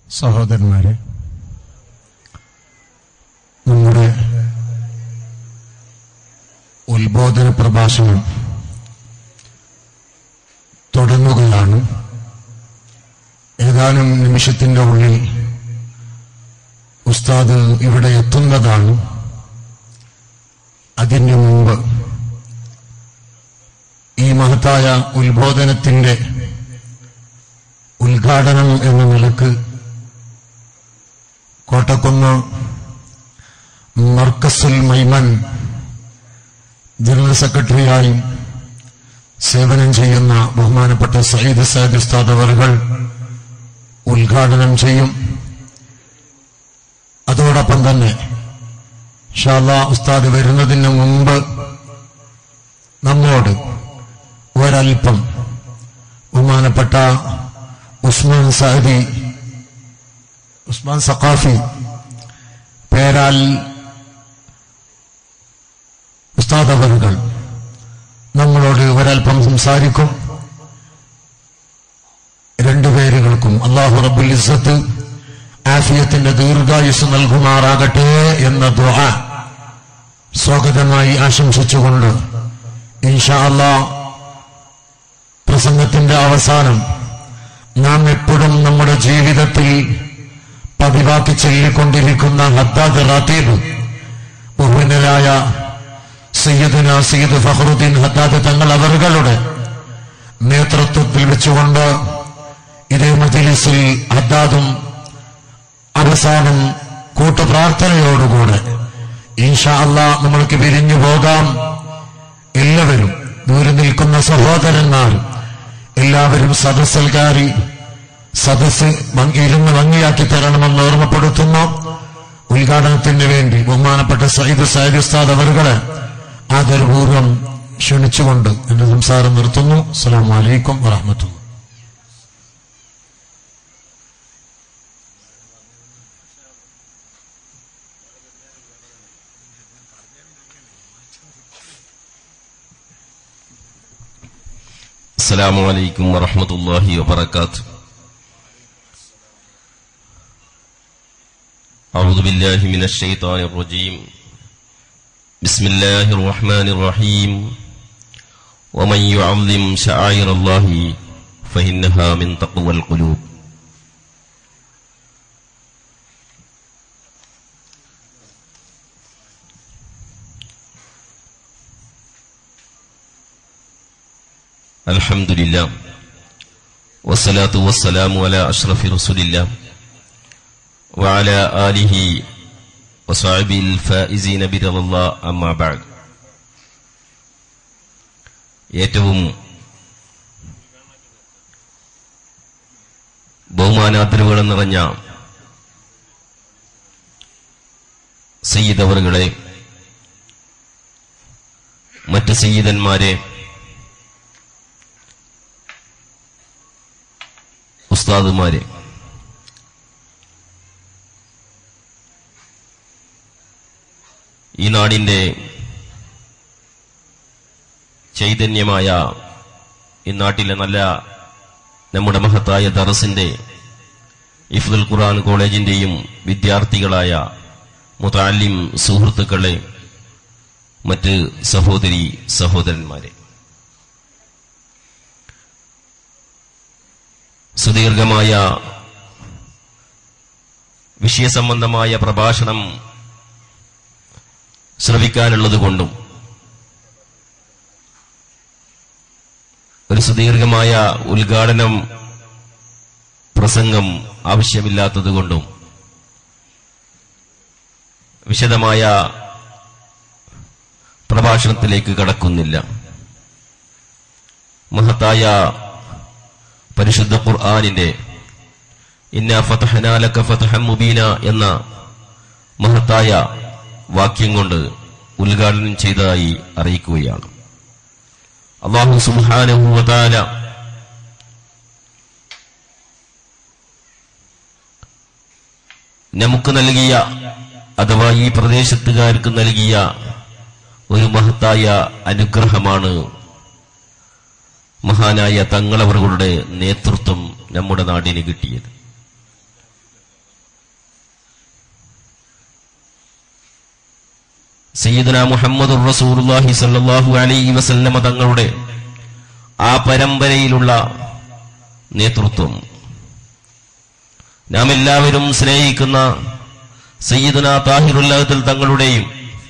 സഹോദരന്മാരെ നമ്മുടെ ഉത്ബോധന പ്രഭാഷണം തുടങ്ങുകയാണ് ഏതാനും നിമിഷത്തിന്റെ ഉള്ളിൽ ഉസ്താദ് ഇവിടെ എത്തുന്നതാണ് അതിനു മുമ്പ് ഈ മഹത്തായ ഉത്ബോധനത്തിന്റെ ഉദ്ഘാടനം എന്ന നിലക്ക് കോട്ടക്കുന്ന് മർക്കസുൽ മൈമൻ ജനറൽ സെക്രട്ടറിയായും സേവനം ചെയ്യുന്ന ബഹുമാനപ്പെട്ട സയ്യിദ് സാദ് ഉസ്താദ് അവറുകൾ ഉദ്ഘാടനം ചെയ്യും അതോടൊപ്പം തന്നെ ഷാല ഉസ്താദ് വരുന്നതിന് മുമ്പ് നമ്മോട് ഒരൽപ്പം ബഹുമാനപ്പെട്ട ഉസ്മാൻ സാദി ഉസ്മാൻ സഖാഫി പേരാൽ ഉസ്താദ് അവറുകൾ നമ്മളോട് ഒരൽപ്പം സംസാരിക്കും രണ്ടുപേരുകൾക്കും അള്ളാഹു റബ്ബുൽ ഇസ്സത്ത് ആഫിയത്തിന്റെ ദീർഘായുസ് നൽകുമാറാകട്ടെ എന്ന ദുആ സ്വാഗതമായി ആശംസിച്ചുകൊണ്ട് ഇൻഷാ അല്ലാ പ്രസംഗത്തിന്റെ അവസാനം നാം എപ്പോഴും നമ്മുടെ ജീവിതത്തിൽ പതിവാക്കി ചൊല്ലിക്കൊണ്ടിരിക്കുന്ന ഹദ്ദാദ് റാത്തീബ് ബഹുവിനരായ സയ്യദുന സയ്യിദ് ഫഖറുദ്ദീൻ ഹദ്ദാദ് തങ്ങൾ അവറുകളുടെ നേതൃത്വത്തിൽ വെച്ചുകൊണ്ട് ഇതേ മജിലിസിൽ ഹദ്ദാദും അവസാനം കൂട്ടുപ്രാർത്ഥനയോടുകൂടെ ഇൻഷാ അല്ലാ നമ്മൾക്ക് പിരിഞ്ഞു പോകാം എല്ലാവരും ദൂരെ നിൽക്കുന്ന സഹോദരന്മാർ എല്ലാവരും സദസ്സിൽ കയറി സദസ് ഭംഗി- ഇരുന്ന് ഭംഗിയാക്കി തരണമെന്ന് ഓർമ്മപ്പെടുത്തുന്നു ഉദ്ഘാടനത്തിന് വേണ്ടി ബഹുമാനപ്പെട്ട സയ്യിദ് സയ്യിദ് ഉസ്താദ് അവരുകളെ ആദരപൂർവ്വം ക്ഷണിച്ചുകൊണ്ട് എന്റെ സംസാരം നിർത്തുന്നു അസ്സലാമു അലൈക്കും വറഹ്മത്തുള്ളാഹി السلام عليكم ورحمة الله وبركاته أعوذ بالله من الشيطان الرجيم بسم الله الرحمن الرحيم ومن يعظم شعائر الله فإنها من تقوى القلوب الحمد لله والصلاة والسلام على أشرف رسول الله وعلى آله وصحبه الفائزين برضا الله أما بعد ഏറ്റവും ബഹുമാനാദരവുകൾ നിറഞ്ഞ സയ്യിദ് അവറുകളെ മറ്റ് സയ്യിദന്മാരെ ഉസ്താദുമാരെ ഈ നാടിന്റെ ചൈതന്യമായ ഈ നാട്ടിലെ നല്ല നമ്മുടെ മഹത്തായ ദറസിന്റെ ഇഫ്ദുൽ ഖുർആൻ കോളേജിന്റെയും വിദ്യാർത്ഥികളായ മുതാലിം സുഹൃത്തുക്കളെ മറ്റ് സഹോദരി സഹോദരന്മാരെ സുദീർഘമായ വിഷയസംബന്ധമായ പ്രഭാഷണം ശ്രവിക്കാനുള്ളതുകൊണ്ടും ഒരു സുദീർഘമായ ഉദ്ഘാടനം പ്രസംഗം ആവശ്യമില്ലാത്തതുകൊണ്ടും വിശദമായ പ്രഭാഷണത്തിലേക്ക് കടക്കുന്നില്ല മഹത്തായ പരിശുദ്ധ ഖുർആാനിന്റെ ഇന്ന ഫതഹനാലക ഫതഹം മുബീന എന്ന മഹത്തായ വാക്യം കൊണ്ട് ഉദ്ഘാടനം ചെയ്തതായി അറിയിക്കുകയാണ് അള്ളാഹു സുബ്ഹാനഹു വതആല നമുക്ക് നൽകിയ അഥവാ ഈ പ്രദേശത്തുകാർക്ക് നൽകിയ ഒരു മഹത്തായ അനുഗ്രഹമാണ് മഹാനായ തങ്ങളവറുകളുടെ നേതൃത്വം നമ്മുടെ നാടിന് കിട്ടിയത് സയ്യിദുന മുഹമ്മദ് റസൂലുള്ളാഹി സല്ലല്ലാഹു അലൈഹി വസല്ലമ തങ്ങളുടെ ആ പരമ്പരയിലുള്ള നേതൃത്വം നാം എല്ലാവരും സ്നേഹിക്കുന്ന സയ്യിദുന താഹിറുല്ലഹത്തിൽ തങ്ങളുടെയും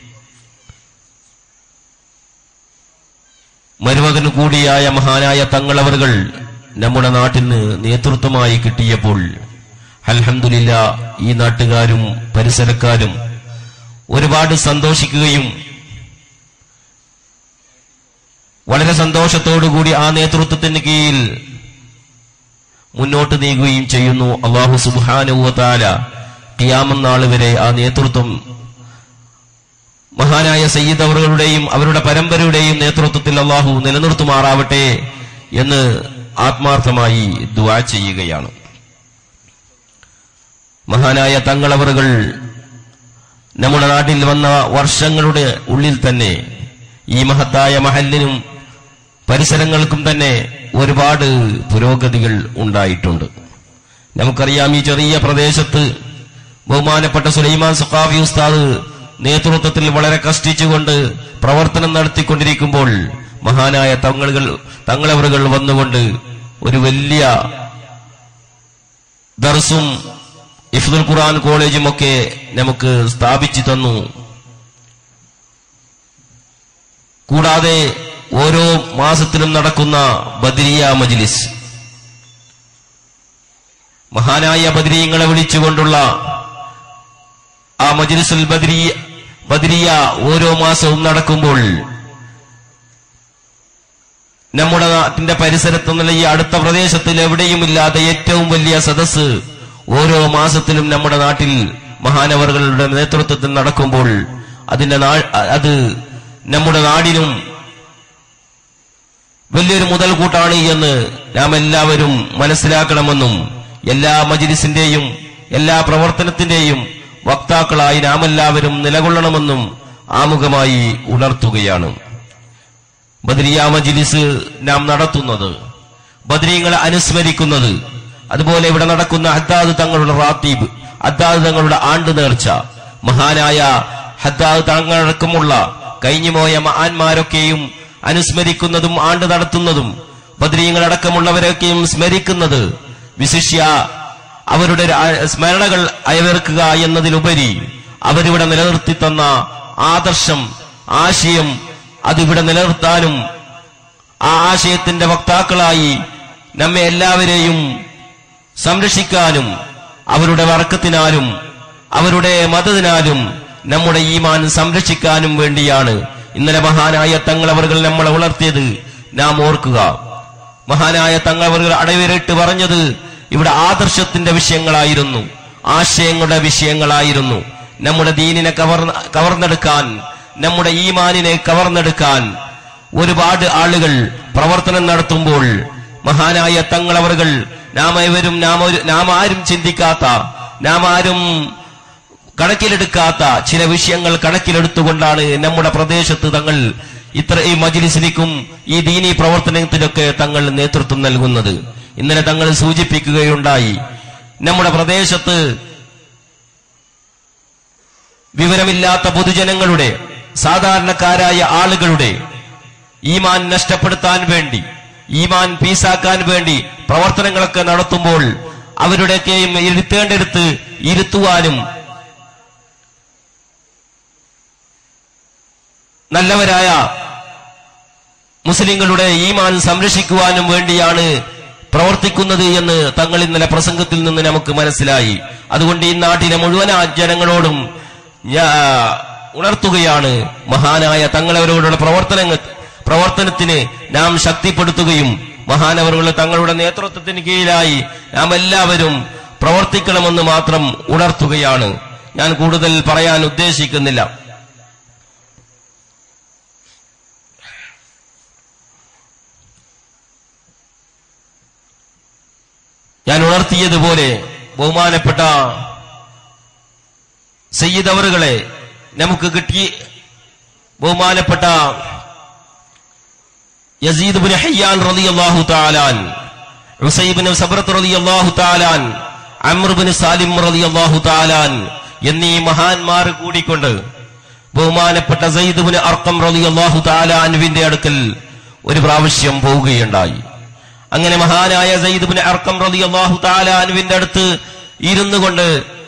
മരുമകന് കൂടിയായ മഹാനായ തങ്ങളവറുകൾ നമ്മുടെ നാട്ടിന് നേതൃത്വമായി കിട്ടിയപ്പോൾ അൽഹംദുലില്ല ഈ നാട്ടുകാരും പരിസരക്കാരും ഒരുപാട് സന്തോഷിക്കുകയും വളരെ സന്തോഷത്തോടുകൂടി ആ നേതൃത്വത്തിന് കീഴിൽ മുന്നോട്ട് നീങ്ങുകയും ചെയ്യുന്നു അള്ളാഹു സുബാനുവതാല ഖിയാമം നാൾ വരെ ആ നേതൃത്വം മഹാനായ സയ്യിദ് അവറുകളുടെയും അവരുടെ പരമ്പരയുടെയും നേതൃത്വത്തിൽ അള്ളാഹു നിലനിർത്തുമാറാവട്ടെ എന്ന് ആത്മാർത്ഥമായി ദുആ ചെയ്യുകയാണ് മഹാനായ തങ്ങളവറുകൾ നമ്മുടെ നാട്ടിൽ വന്ന വർഷങ്ങളുടെ ഉള്ളിൽ തന്നെ ഈ മഹത്തായ മഹലിനും പരിസരങ്ങൾക്കും തന്നെ ഒരുപാട് പുരോഗതികൾ ഉണ്ടായിട്ടുണ്ട് നമുക്കറിയാം ഈ ചെറിയ പ്രദേശത്ത് ബഹുമാനപ്പെട്ട സുലൈമാൻ സുഖാഫി ഉസ്താദ് നേതൃത്വത്തിൽ വളരെ കഷ്ടിച്ചുകൊണ്ട് പ്രവർത്തനം നടത്തിക്കൊണ്ടിരിക്കുമ്പോൾ മഹാനായ തങ്ങളുകൾ തങ്ങളവറുകൾ വന്നുകൊണ്ട് ഒരു വലിയ ദർസും ഇഫ്ദുൽ ഖുർആൻ കോളേജും ഒക്കെ നമുക്ക് സ്ഥാപിച്ചു തന്നു കൂടാതെ ഓരോ മാസത്തിലും നടക്കുന്ന ബദ്രിയ മജ്ലിസ് മഹാനായ ബദ്രീങ്ങളെ വിളിച്ചുകൊണ്ടുള്ള ആ മജ്ലിസുൽ ബദ്രി ബദ്രിയ ഓരോ മാസവും നടക്കുമ്പോൾ നമ്മുടെ നാട്ടിന്റെ പരിസരത്ത് നിന്നുള്ള ഈ അടുത്ത പ്രദേശത്തിൽ എവിടെയുമില്ലാത്ത ഏറ്റവും വലിയ സദസ്സ് ഓരോ മാസത്തിലും നമ്മുടെ നാട്ടിൽ മഹാനവറുകളുടെ നേതൃത്വത്തിൽ നടക്കുമ്പോൾ അതിന്റെ നാ- അത് നമ്മുടെ നാടിനും വലിയൊരു മുതൽകൂട്ടാണ് എന്ന് നാം എല്ലാവരും മനസ്സിലാക്കണമെന്നും എല്ലാ മജിലിസിന്റെയും എല്ലാ പ്രവർത്തനത്തിന്റെയും വക്താക്കളായി നാം എല്ലാവരും നിലകൊള്ളണമെന്നും ആമുഖമായി ഉണർത്തുകയാണ് ബദ്രിയ മജിലിസ് നാം നടത്തുന്നത് ബദ്രീങ്ങളെ അനുസ്മരിക്കുന്നത് അതുപോലെ ഇവിടെ നടക്കുന്ന ഹദ്ദാദ് തങ്ങളുടെ റാത്തീബ് ഹദ്ദാദ് തങ്ങളുടെ ആണ്ട് നേർച്ച മഹാനായ ഹദ്ദാദ് തങ്ങളടക്കമുള്ള കഴിഞ്ഞുപോയ മഹാന്മാരൊക്കെയും അനുസ്മരിക്കുന്നതും ആണ്ട് നടത്തുന്നതും ബദ്രീങ്ങളടക്കമുള്ളവരൊക്കെയും സ്മരിക്കുന്നത് വിശിഷ്യ അവരുടെ രാ- സ്മരണകൾ അയവിറക്കുക എന്നതിലുപരി അവരിവിടെ നിലനിർത്തി തന്ന ആദർശം ആശയം അതിവിടെ നിലനിർത്താനും ആ ആശയത്തിന്റെ വക്താക്കളായി നമ്മെ എല്ലാവരെയും സംരക്ഷിക്കാനും അവരുടെ വർക്കത്തിനാലും അവരുടെ മതത്തിനാലും നമ്മുടെ ഈമാൻ സംരക്ഷിക്കാനും വേണ്ടിയാണ് ഇന്നലെ മഹാനായ തങ്ങളവറുകൾ നമ്മളെ ഉണർത്തിയത് നാം ഓർക്കുക മഹാനായ തങ്ങളവറുകൾ അടവിരട്ട് പറഞ്ഞത് ഇവിടെ ആദർശത്തിന്റെ വിഷയങ്ങളായിരുന്നു ആശയങ്ങളുടെ വിഷയങ്ങളായിരുന്നു നമ്മുടെ ദീനിനെ കവർ കവർന്നെടുക്കാൻ നമ്മുടെ ഈമാനിനെ കവർന്നെടുക്കാൻ ഒരുപാട് ആളുകൾ പ്രവർത്തനം നടത്തുമ്പോൾ മഹാനായ തങ്ങളവറുകൾ നാം ഏവരും നാം ഒരു- നാം ആരും ചിന്തിക്കാത്ത നാം ആരും കണക്കിലെടുക്കാത്ത ചില വിഷയങ്ങൾ കണക്കിലെടുത്തുകൊണ്ടാണ് നമ്മുടെ പ്രദേശത്ത് തങ്ങൾ ഇത്ര ഈ മജിലിസിലേക്കും ഈ ദീനീ പ്രവർത്തനത്തിനൊക്കെ തങ്ങൾ നേതൃത്വം നൽകുന്നത് ഇന്നലെ തങ്ങൾ സൂചിപ്പിക്കുകയുണ്ടായി നമ്മുടെ പ്രദേശത്ത് വിവരമില്ലാത്ത പൊതുജനങ്ങളുടെ സാധാരണക്കാരായ ആളുകളുടെ ഈമാൻ നഷ്ടപ്പെടുത്താൻ വേണ്ടി ഈമാൻ പീസാക്കാൻ വേണ്ടി പ്രവർത്തനങ്ങളൊക്കെ നടത്തുമ്പോൾ അവരുടെയൊക്കെയും ഇരുത്തേണ്ടടുത്ത് ഇരുത്തുവാനും നല്ലവരായ മുസ്ലിങ്ങളുടെ ഈമാൻ സംരക്ഷിക്കുവാനും വേണ്ടിയാണ് പ്രവർത്തിക്കുന്നത് എന്ന് തങ്ങൾ ഇന്നലെ പ്രസംഗത്തിൽ നിന്ന് നമുക്ക് മനസ്സിലായി അതുകൊണ്ട് ഈ നാട്ടിലെ മുഴുവൻ ആ ജനങ്ങളോടും ഞാ ഉണർത്തുകയാണ് മഹാനായ തങ്ങളവരോടുള്ള പ്രവർത്തനങ്ങൾ പ്രവർത്തനത്തിന് നാം ശക്തിപ്പെടുത്തുകയും മഹാനവറുകളെ തങ്ങളുടെ നേതൃത്വത്തിന് കീഴിലായി നാം എല്ലാവരും പ്രവർത്തിക്കണമെന്ന് മാത്രം ഉണർത്തുകയാണ് ഞാൻ കൂടുതൽ പറയാൻ ഉദ്ദേശിക്കുന്നില്ല ഞാൻ ഉണർത്തിയതുപോലെ ബഹുമാനപ്പെട്ട സയ്യിദ് അവറുകളെ നമുക്ക് കിട്ടി ബഹുമാനപ്പെട്ട യസീദ് ബിൻ ഹയ്യാൻ റളിയല്ലാഹു തആലാൻ ഉസൈബിൻ സബ്രത്ത് റളിയല്ലാഹു തആലാൻ അമ്ർ ബിൻ സാലിം റളിയല്ലാഹു തആലാൻ എന്നീ മഹാന്മാർ കൂടിക്കൊണ്ട് ബഹുമാനപ്പെട്ട സയ്യിദ്ബിന് അർക്കം റളിയല്ലാഹു തആല അൻവിന്റെ അടുക്കൽ ഒരു പ്രാവശ്യം പോവുകയുണ്ടായി അങ്ങനെ മഹാനായ സയ്യിദ്ബിന് അർക്കം റളിയല്ലാഹു തആല അൻവിന്റെ അടുത്ത് ഇരുന്നു കൊണ്ട്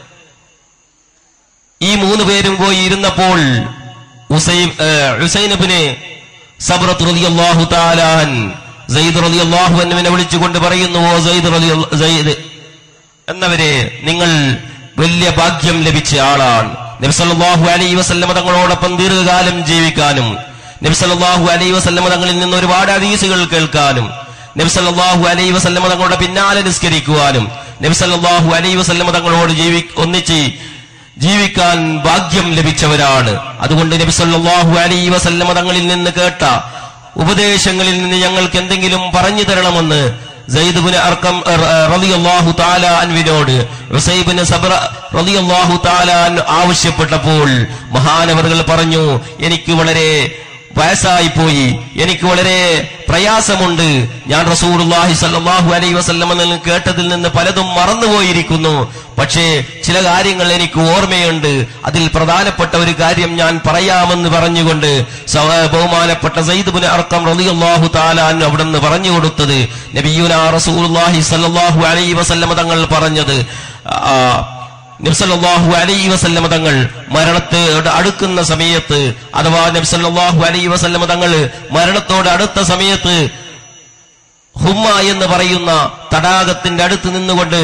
ഈ മൂന്ന് പേരും പോയി ഇരുന്നപ്പോൾ ഉസൈ- ഏ, ഹുസൈനബിന് സബ്രത്ത് റളിയല്ലാഹു തആല അൻ സയ്യിദ് റളിയല്ലാഹു അൻഹുവിനെ വിളിച്ചുകൊണ്ട് പറയുന്നു ഓ സയ്യിദ് റളിയ- സയ്യിദ് എന്നവരെ നിങ്ങൾ വലിയ ഭാഗ്യം ലഭിച്ച ആളാണ് നബിസല്ലാഹു അലൈ വസല്ലമ തങ്ങളോടൊപ്പം ദീർഘകാലം ജീവിക്കാനും നബിസല്ലാഹു അലൈ വസല്ലമ തങ്ങളിൽ നിന്ന് ഒരുപാട് ഹദീസുകൾ കേൾക്കാനും നബിസല്ലാഹു അലൈ വസല്ലമ തങ്ങളുടെ പിന്നാലെ നിസ്കരിക്കുവാനും നബിസല്ലാഹു അലൈ വസല്ലമ തങ്ങളോട് ജീവി ഒന്നിച്ച് ജീവിക്കാൻ ഭാഗ്യം ലഭിച്ചവരാണ് അതുകൊണ്ട് നബിസല്ലാഹു അലൈ വസല്ലമ തങ്ങളിൽ നിന്ന് കേട്ട ഉപദേശങ്ങളിൽ നിന്ന് ഞങ്ങൾക്ക് എന്തെങ്കിലും പറഞ്ഞു തരണമെന്ന് സയ്യിദ്ബിന് അർക്കം റളിയല്ലാഹു തആല അൻവിനോട് ഉസൈബിന് സബ്ര റളിയല്ലാഹു തആല അൻ ആവശ്യപ്പെട്ടപ്പോൾ മഹാനവറുകൾ പറഞ്ഞു എനിക്ക് വളരെ വയസ്സായി പോയി എനിക്ക് വളരെ പ്രയാസമുണ്ട് ഞാൻ റസൂലുള്ളാഹി സ്വല്ലല്ലാഹു അലൈഹി വസല്ലമ നിന്ന് കേട്ടതിൽ നിന്ന് പലതും മറന്നുപോയിരിക്കുന്നു പക്ഷേ ചില കാര്യങ്ങൾ എനിക്ക് ഓർമ്മയുണ്ട് അതിൽ പ്രധാനപ്പെട്ട ഒരു കാര്യം ഞാൻ പറയാമെന്ന് പറഞ്ഞുകൊണ്ട് സവ- ബഹുമാനപ്പെട്ട സയ്യിദ്ബിന് അർക്കം റളിയല്ലാഹു തആല അൻഹു അവിടുന്ന് പറഞ്ഞു കൊടുത്തത് നബിയുനാ റസൂലുള്ളാഹി സ്വല്ലല്ലാഹു അലൈഹി വസല്ലമ തങ്ങൾ പറഞ്ഞത് ആ, നബ്സല്ലാഹു അലൈഹി വസല്ലമ തങ്ങൾ മരണത്തോട് അടുക്കുന്ന സമയത്ത് അഥവാ നബ്സല്ലാഹു അലൈഹി വസല്ലമ തങ്ങൾ മരണത്തോട് അടുത്ത സമയത്ത് ഹുമ്മ എന്ന് പറയുന്ന തടാകത്തിന്റെ അടുത്ത് നിന്നുകൊണ്ട്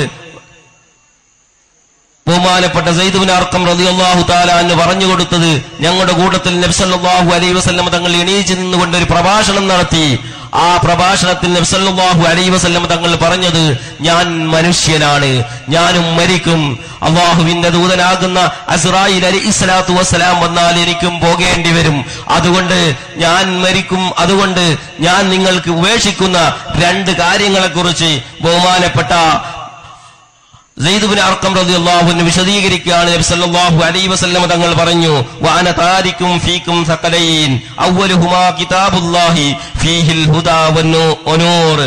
ബഹുമാനപ്പെട്ട സൈദുബിൻ അർക്കം റളിയല്ലാഹു തആല എന്ന് പറഞ്ഞു കൊടുത്തത് ഞങ്ങളുടെ കൂട്ടത്തിൽ നബ്സല്ലാഹു അലൈഹി വസല്ലമ തങ്ങൾ എണീച്ച് നിന്നുകൊണ്ട് ഒരു പ്രഭാഷണം നടത്തി ആ പ്രഭാഷണത്തിൽ നബ്സല്ലാഹു അലൈഹി വസല്ലമ തങ്ങൾ പറഞ്ഞത് ഞാൻ മനുഷ്യനാണ് ഞാനും മരിക്കും അള്ളാഹുവിന്റെ ദൂതനാകുന്ന അസ്രായിൽ അലി ഇസ്ലാത്തു വസ്സലാം വന്നാൽ എനിക്കും പോകേണ്ടി വരും അതുകൊണ്ട് ഞാൻ മരിക്കും അതുകൊണ്ട് ഞാൻ നിങ്ങൾക്ക് ഉപേക്ഷിക്കുന്ന രണ്ട് കാര്യങ്ങളെക്കുറിച്ച് ബഹുമാനപ്പെട്ട സെയ്ദുബിൻ അർക്കം റളിയല്ലാഹു അൻഹു വിശദീകരിക്കുകയാണ് നബി സല്ലല്ലാഹു അലൈഹി വസല്ലം തങ്ങൾ പറഞ്ഞു വഅന താരിക്കും ഫീക്കും സഖലൈൻ അവ്വലുഹുമാ കിതാബുല്ലാഹി ഫീഹിൽ ഹുദാ വന്നൂർ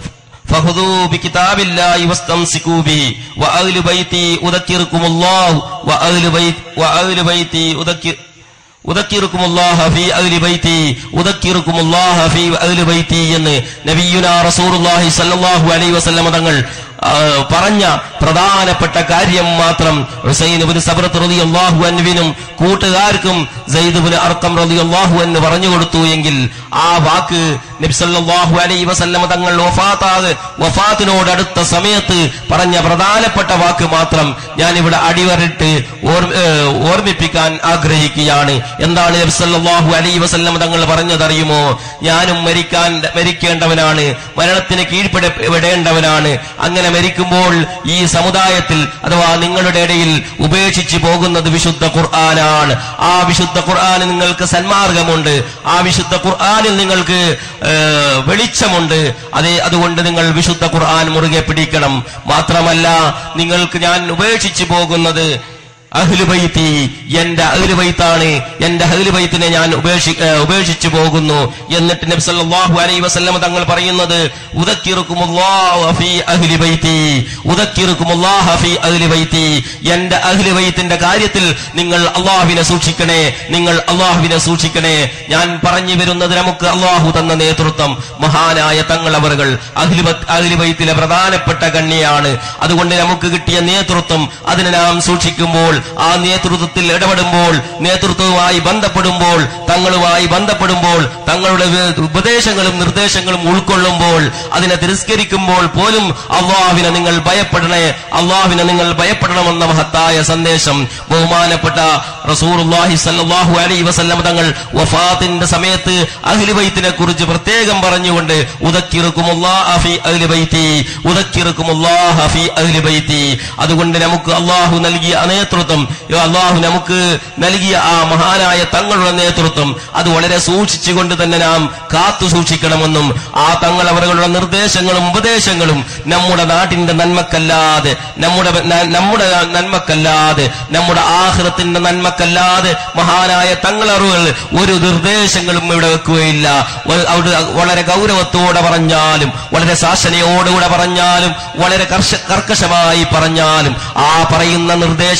فخذوا بكتاب الله واستمسكوا به وأهل بيتي أذكركم الله وأهل بيت وأهل بيتي أذكر ഉദക്കിറുക്കും ഫീ അഹ്ലി ബൈത്തി ഉദക്കിറുക്കും ഫീ അഹ്ലി ബൈത്തി എന്ന് നബിയുന റസൂലുള്ളാഹി സല്ലല്ലാഹു അലൈഹി വസല്ലമ തങ്ങൾ ആ, പറഞ്ഞ പ്രധാനപ്പെട്ട കാര്യം മാത്രം ഹുസൈൻ ഇബ്നു സബ്രത്ത് റളിയല്ലാഹു അൻഹുവിനും കൂട്ടുകാർക്കും സെയ്ദ് ഇബ്നു അർഖം റളിയല്ലാഹു അൻഹു പറഞ്ഞു കൊടുത്തു എങ്കിൽ ആ വാക്ക് നബി സല്ലല്ലാഹു അലൈഹി വസല്ലമ തങ്ങൾ വഫാത്താക് വഫാത്തിനോട് അടുത്ത സമയത്ത് പറഞ്ഞ പ്രധാനപ്പെട്ട വാക്ക് മാത്രം ഞാൻ ഇവിടെ അടിവരിട്ട് ഓർമ്മ- ഏ, ഓർമ്മിപ്പിക്കാൻ ആഗ്രഹിക്കുകയാണ് എന്താണ് നബി സല്ലല്ലാഹു അലൈഹി വസല്ലം തങ്ങൾ പറഞ്ഞതറിയുമോ ഞാനും മരിക്കാൻ മരിക്കേണ്ടവനാണ് മരണത്തിന് കീഴ്പ്പെടേണ്ടവനാണ് അങ്ങനെ മരിക്കുമ്പോൾ ഈ സമുദായത്തിൽ അഥവാ നിങ്ങളുടെ ഇടയിൽ ഉപേക്ഷിച്ചു പോകുന്നത് വിശുദ്ധ ഖുർആനാണ് ആ വിശുദ്ധ ഖുർആന് നിങ്ങൾക്ക് സന്മാർഗമുണ്ട് ആ വിശുദ്ധ ഖുർആനിൽ നിങ്ങൾക്ക് ഏ, വെളിച്ചമുണ്ട് അതേ അതുകൊണ്ട് നിങ്ങൾ വിശുദ്ധ ഖുർആൻ മുറുകെ പിടിക്കണം മാത്രമല്ല നിങ്ങൾക്ക് ഞാൻ ഉപേക്ഷിച്ചു പോകുന്നത് അഹ്ലുബൈത്തി എന്റെ അഹ്ലുബൈത്താണ് എന്റെ അഹ്ലുബൈത്തിനെ ഞാൻ ഉപേക്ഷി ഏ, ഉപേക്ഷിച്ചു പോകുന്നു എന്നിട്ട് നബി സല്ലല്ലാഹു അലൈഹി വസല്ലം തങ്ങൾ പറയുന്നത് ഉദക്കിറുക്കുമുല്ലാഹു ഫീ അഹ്ലി ബൈത്തി ഉദക്കിറുക്കുമുല്ലാഹ ഫീ അഹ്ലി ബൈത്തി എന്റെ അഹ്ലുബൈത്തിന്റെ കാര്യത്തിൽ നിങ്ങൾ അള്ളാഹുവിനെ സൂക്ഷിക്കണേ നിങ്ങൾ അള്ളാഹുവിനെ സൂക്ഷിക്കണേ ഞാൻ പറഞ്ഞു വരുന്നത് നമുക്ക് അള്ളാഹു തന്ന നേതൃത്വം മഹാനായ തങ്ങൾ അവറുകൾ അഹ്ലുബൈത്തിലെ പ്രധാനപ്പെട്ട കണ്ണിയാണ് അതുകൊണ്ട് നമുക്ക് കിട്ടിയ നേതൃത്വം അതിനെ നാം സൂക്ഷിക്കുമ്പോൾ ആ നേതൃത്വത്തിൽ ഇടപെടുമ്പോൾ നേതൃത്വവുമായി ബന്ധപ്പെടുമ്പോൾ തങ്ങളുമായി ബന്ധപ്പെടുമ്പോൾ തങ്ങളുടെ വേ- ഉപദേശങ്ങളും നിർദ്ദേശങ്ങളും ഉൾക്കൊള്ളുമ്പോൾ അതിനെ തിരസ്കരിക്കുമ്പോൾ പോലും അള്ളാഹുവിനെ നിങ്ങൾ ഭയപ്പെടണേ അള്ളാഹുവിനെ നിങ്ങൾ ഭയപ്പെടണമെന്ന മഹത്തായ സന്ദേശം ബഹുമാനപ്പെട്ട റസൂറുല്ലാഹി സല്ലല്ലാഹു അലൈഹി വസല്ലം തങ്ങൾ വഫാത്തിന്റെ സമയത്ത് അഹ്ലുബൈത്തിനെ കുറിച്ച് പ്രത്യേകം പറഞ്ഞുകൊണ്ട് ഉദക്കിറുക്കുമുല്ലാഹ ഫീ അഹ്ലി ബൈത്തി ഉദക്കിറുക്കുമുല്ലാഹ ഫീ അഹ്ലി ബൈത്തി അതുകൊണ്ട് നമുക്ക് അള്ളാഹു നൽകിയ ആ നേതൃത്വം അള്ളാഹു നമുക്ക് നൽകിയ ആ മഹാനായ തങ്ങളുടെ നേതൃത്വം അത് വളരെ സൂക്ഷിച്ചുകൊണ്ട് തന്നെ നാം കാത്തു സൂക്ഷിക്കണമെന്നും ആ തങ്ങൾ അവരുടെ നിർദ്ദേശങ്ങളും ഉപദേശങ്ങളും നമ്മുടെ നാട്ടിന്റെ നന്മക്കല്ലാതെ നമ്മുടെ ന- നമ്മുടെ നന്മക്കല്ലാതെ നമ്മുടെ ആഹൃത്തിന്റെ നന്മക്കല്ലാതെ മഹാനായ തങ്ങളറുകൾ ഒരു നിർദ്ദേശങ്ങളും ഇവിടെ വെക്കുകയില്ല വ- അവിടെ വളരെ ഗൗരവത്തോടെ പറഞ്ഞാലും വളരെ ശാസനയോടുകൂടെ പറഞ്ഞാലും വളരെ കർശ കർക്കശമായി പറഞ്ഞാലും ആ പറയുന്ന നിർദ്ദേശങ്ങൾ മുഴുവൻ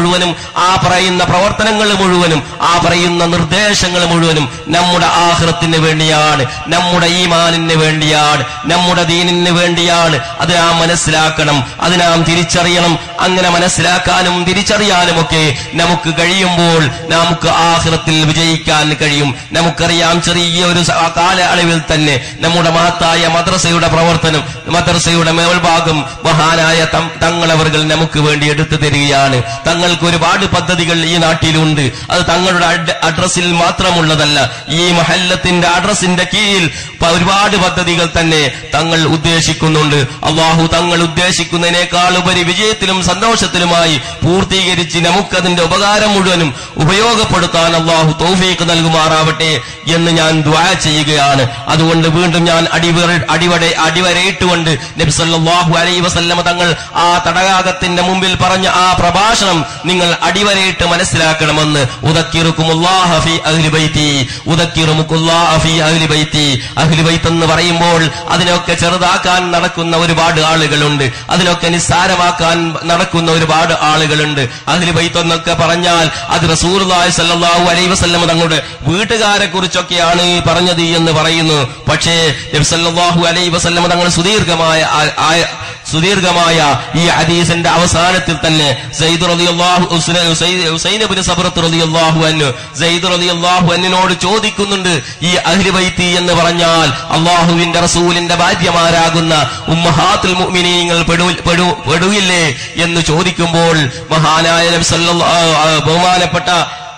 മുഴുവനും ആ പറയുന്ന പ്രവർത്തനങ്ങൾ മുഴുവനും ആ പറയുന്ന നിർദ്ദേശങ്ങൾ മുഴുവനും നമ്മുടെ ആഹ്റത്തിന് വേണ്ടിയാണ് നമ്മുടെ ഈമാനിന് വേണ്ടിയാണ് നമ്മുടെ ദീനിന് വേണ്ടിയാണ് അത് നാം മനസ്സിലാക്കണം അത് നാം തിരിച്ചറിയണം അങ്ങനെ മനസ്സിലാക്കാനും തിരിച്ചറിയാനും ഒക്കെ നമുക്ക് കഴിയുമ്പോൾ നമുക്ക് ആഹ്റത്തിൽ വിജയിക്കാൻ കഴിയും നമുക്കറിയാം ചെറിയ ഒരു സ- കാലയളവിൽ തന്നെ നമ്മുടെ മഹത്തായ മദ്രസയുടെ പ്രവർത്തനം മദ്രസയുടെ മേൽഭാഗം മഹാനായ തം- തങ്ങളവர்கள் നമുക്ക് വേണ്ടി എടുത്തു തരികയാണ് തങ്ങൾക്ക് ഒരുപാട് പദ്ധതികൾ ഈ നാട്ടിലുണ്ട് അത് തങ്ങളുടെ അഡ്- അഡ്രസ്സിൽ മാത്രമുള്ളതല്ല ഈ മഹല്ലത്തിന്റെ അഡ്രസ്സിന്റെ കീഴിൽ പ- ഒരുപാട് പദ്ധതികൾ തന്നെ തങ്ങൾ ഉദ്ദേശിക്കുന്നുണ്ട് അള്ളാഹു തങ്ങൾ ഉദ്ദേശിക്കുന്നതിനേക്കാൾ ഉപരി വിജയത്തിലും സന്തോഷത്തിലുമായി പൂർത്തീകരിച്ച് നമുക്കതിന്റെ ഉപകാരം മുഴുവനും ഉപയോഗപ്പെടുത്താൻ അള്ളാഹു തൗഫീഖ് നൽകുമാറാവട്ടെ എന്ന് ഞാൻ ദ്വാ ചെയ്യുകയാണ് അതുകൊണ്ട് വീണ്ടും ഞാൻ അടിവര അടിവടെ അടിവരയിട്ടുകൊണ്ട് നബി സല്ലല്ലാഹു അലൈഹി വസല്ലമ തങ്ങൾ ആ തടകാകത്തിന്റെ മുമ്പിൽ പറഞ്ഞ ആ പ്രഭാഷണം നിങ്ങൾ അടിവരയിട്ട് മനസ്സിലാക്കണമെന്ന് ഉദക്കിറുക്കുമുല്ലാഹ ഫീ അഹ്ലി ബൈത്തി ഉദക്കിറുമുക്കുല്ലാഹ ഫീ അഹ്ലി ബൈത്തി അഹ്ലി ബൈത്ത് എന്ന് പറയുമ്പോൾ അതിനൊക്കെ ചെറുതാക്കാൻ നടക്കുന്ന ഒരുപാട് ആളുകളുണ്ട് അതിനൊക്കെ നിസ്സാരമാക്കാൻ നടക്കുന്ന ഒരുപാട് ആളുകളുണ്ട് അഹ്ലി ബൈത്ത് എന്നൊക്കെ പറഞ്ഞാൽ അത് റസൂലുള്ളാഹി സ്വല്ലല്ലാഹു അലൈഹി വസല്ലമ തങ്ങളുടെ വീട്ടുകാരെ കുറിച്ചൊക്കെയാണ് പറഞ്ഞത് എന്ന് പറയുന്നു പക്ഷേ നബി സല്ലല്ലാഹു അലൈഹി വസല്ലമ തങ്ങൾ സുദീർഘമായ ആ- ആ- സുദീർഘമായ ഈ ഹദീസിന്റെ അവസാനത്തിൽ തന്നെ സയ്യിദ് റളിയല്ലാഹു ഉസ്ന- ഉസൈ- ഉസൈൻ ഇബ്നു സബ്റത്ത് റളിയല്ലാഹു അൻഹു സയ്യിദ് റളിയല്ലാഹു അൻഹിനോട് ചോദിക്കുന്നുണ്ട് ഈ അഹ്ലി ബൈത്തി എന്ന് പറഞ്ഞാൽ അള്ളാഹുവിന്റെ റസൂലിന്റെ ഭാര്യമാരാകുന്ന ഉമ്മഹാത്തുൽ മുഅ്മിനീങ്ങൾ പെടു പെടു- പെടുകില്ലേ എന്ന് ചോദിക്കുമ്പോൾ മഹാനായ നബി സല്ലല്ലാഹു ആ, ബഹുമാനപ്പെട്ട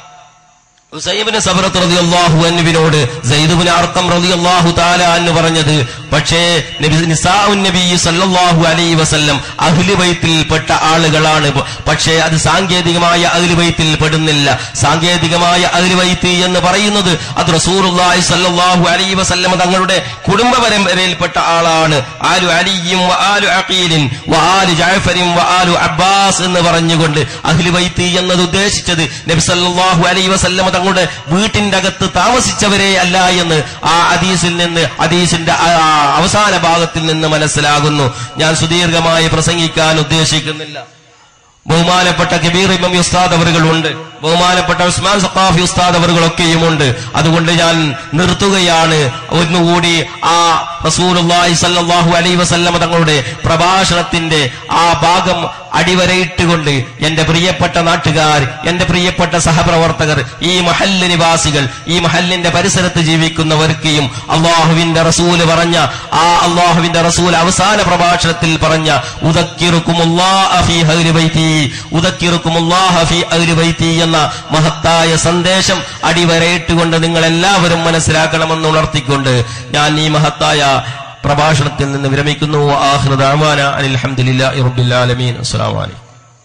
ഉസൈബിന് സബറത്ത് റളിയല്ലാഹു അൻഹുവിനോട് സൈദുബിന് അർക്കം റളിയല്ലാഹു തആല എന്ന് പറഞ്ഞത് പക്ഷേ നബി നിസാഉൻ നബി സല്ലല്ലാഹു അലൈഹി വസല്ലം അഹ്ലി ബൈത്തിൽ പെട്ട ആളുകളാണ് പക്ഷേ അത് സാങ്കേതികമായ അഹ്ലി ബൈത്തിൽ പെടുന്നില്ല സാങ്കേതികമായ അഹ്ലി ബൈത്ത് എന്ന് പറയുന്നത് അത് റസൂലുള്ളാഹി സല്ലല്ലാഹു അലൈഹി വസല്ലം തങ്ങളുടെ കുടുംബ പരമ്പരയിൽപ്പെട്ട ആളാണ് ആലു അലിയും വ ആലു അഖീലിൻ വ ആലു ജഅഫരിൻ വ ആലു അബ്ബാസ് എന്ന് പറഞ്ഞുകൊണ്ട് അഹ്ലി ബൈത്ത് എന്നത് ഉദ്ദേശിച്ചത് നബി സല്ലല്ലാഹു അലൈഹി വസല്ലം തങ്ങളുടെ വീട്ടിന്റെ അകത്ത് താമസിച്ചവരെ അല്ല എന്ന് ആ ഹദീസിൽ നിന്ന് ഹദീസിന്റെ ആ അവസാന ഭാഗത്തിൽ നിന്ന് മനസ്സിലാകുന്നു ഞാൻ സുദീർഘമായി പ്രസംഗിക്കാൻ ഉദ്ദേശിക്കുന്നില്ല ബഹുമാനപ്പെട്ട കബീർ ഇമം ഉസ്താദ് അവറുകളുണ്ട് ബഹുമാനപ്പെട്ട ഉസ്മാൻ സഖാഫി ഉസ്താദ് അവറുകളൊക്കെയുമുണ്ട് അതുകൊണ്ട് ഞാൻ നിർത്തുകയാണ് ഒന്നുകൂടി ആ റസൂലുള്ളാഹി സല്ലല്ലാഹു അലൈഹി വസല്ലമ തങ്ങളുടെ പ്രഭാഷണത്തിന്റെ ആ ഭാഗം അടിവരയിട്ടുകൊണ്ട് എന്റെ പ്രിയപ്പെട്ട നാട്ടുകാർ എന്റെ പ്രിയപ്പെട്ട സഹപ്രവർത്തകർ ഈ മഹല്ല് നിവാസികൾ ഈ മഹല്ലിന്റെ പരിസരത്ത് ജീവിക്കുന്നവർക്കെയും അള്ളാഹുവിന്റെ റസൂല് പറഞ്ഞ ആ അള്ളാഹുവിന്റെ റസൂൽ അവസാന പ്രഭാഷണത്തിൽ പറഞ്ഞ ഉദക്കിറുക്കുമുല്ലാഹ ഫീ അഹ്ലി ബൈത്തി ഉദക്കിറുക്കുമുല്ലാഹ ഫീ അഹ്ലി ബൈത്തി എന്ന മഹത്തായ സന്ദേശം അടിവരയിട്ടുകൊണ്ട് നിങ്ങൾ എല്ലാവരും മനസ്സിലാക്കണമെന്ന് ഉണർത്തിക്കൊണ്ട് ഞാൻ ഈ മഹത്തായ പ്രഭാഷണത്തിൽ നിന്ന് വിരമിക്കുന്നു ആഖിറു ദഅവാന അനിൽ ഹംദുലില്ലാഹി റബ്ബിൽ ആലമീൻ അസ്സലാമു അലൈക്കും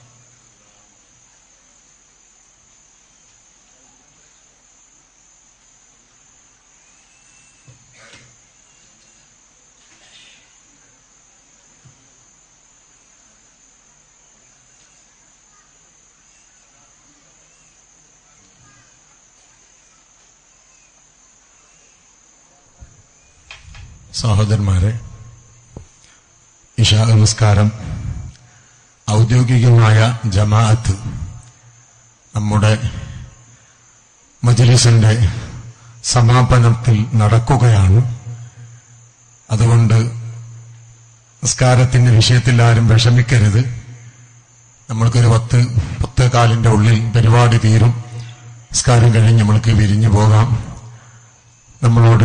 സഹോദരന്മാരെ ഇഷാ നമസ്കാരം ഔദ്യോഗികമായ ജമാഅത്ത് നമ്മുടെ മജ്ലിസിന്റെ സമാപനത്തിൽ നടക്കുകയാണ് അതുകൊണ്ട് നിസ്കാരത്തിന്റെ വിഷയത്തിൽ ആരും വിഷമിക്കരുത് നമ്മൾക്കൊരു പത്ത് പത്ത് കാലിന്റെ ഉള്ളിൽ പരിപാടി തീരും നിസ്കാരം കഴിഞ്ഞ് നമ്മൾക്ക് വിരിഞ്ഞു പോകാം നമ്മളോട്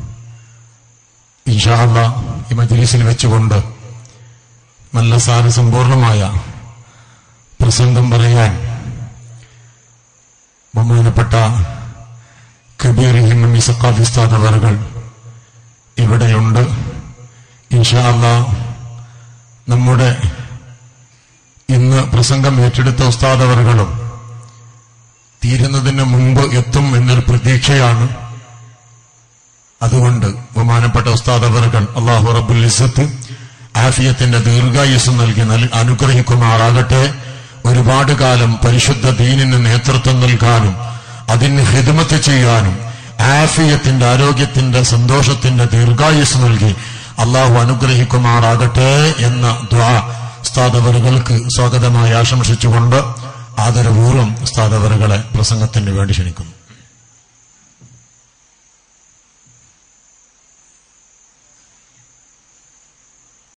ഇൻഷാല്ല ഈ മജ്ലിസിൽ വെച്ചുകൊണ്ട് നല്ല സാരസമ്പൂർണമായ പ്രസംഗം പറയാൻ ബഹുമാനപ്പെട്ട കബീർ ഹിമ്മം ഇസക്കാദ് ഉസ്താദ് അവറുകൾ ഇവിടെയുണ്ട് ഇൻഷാല്ല നമ്മുടെ ഇന്ന് പ്രസംഗം ഏറ്റെടുത്ത ഉസ്താദ് അവറുകളും തീരുന്നതിന് മുമ്പ് എത്തും എന്നൊരു പ്രതീക്ഷയാണ് അതുകൊണ്ട് ബഹുമാനപ്പെട്ട ഉസ്താദ് അവറുകൾ അള്ളാഹു റബ്ബുൽ ഇസ്സത്ത് ആഫിയത്തിന്റെ ദീർഘായുസ് നൽകി നൽ- അനുഗ്രഹിക്കുമാറാകട്ടെ ഒരുപാട് കാലം പരിശുദ്ധ ദീനിന് നേതൃത്വം നൽകാനും അതിന് ഹിദ്മത്ത് ചെയ്യാനും ആഫിയത്തിന്റെ ആരോഗ്യത്തിന്റെ സന്തോഷത്തിന്റെ ദീർഘായുസ് നൽകി അള്ളാഹു അനുഗ്രഹിക്കുമാറാകട്ടെ എന്ന ദ്വാ ഉസ്താദ് അവറുകൾക്ക് സ്വാഗതമായി ആശംസിച്ചുകൊണ്ട് ആദരപൂർവ്വം സ്ഥാപകരെ പ്രസംഗത്തിന് വേണ്ടി ക്ഷണിക്കുന്നു